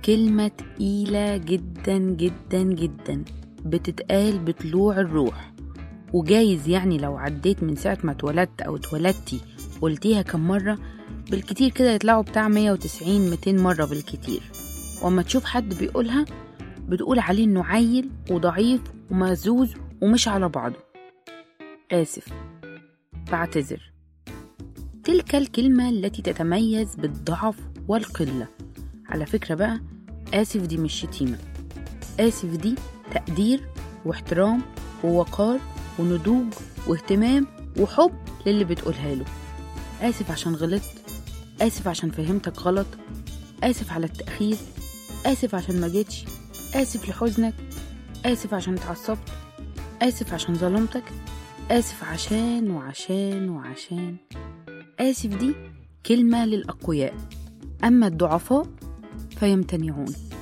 كلمة تقيلة جدا جدا جدا بتتقال بطلوع الروح وجايز يعني لو عديت من ساعة ما اتولدت أو اتولدتي قلتيها كم مرة بالكتير كده يطلعوا بتاع 190 200 مرة بالكتير وأما تشوف حد بيقولها بتقول عليه إنه عيل وضعيف ومهزوز ومش على بعضه آسف بعتذر تلك الكلمة التي تتميز بالضعف والقلة على فكرة بقى آسف دي مش شتيمة آسف دي تقدير واحترام ووقار ونضوج واهتمام وحب للي بتقولها له آسف عشان غلطت آسف عشان فهمتك غلط آسف على التأخير آسف عشان ما جيتش آسف لحزنك آسف عشان اتعصبت آسف عشان ظلمتك آسف عشان وعشان وعشان آسف دي كلمة للأقوياء أما الضعفاء فيمتنعون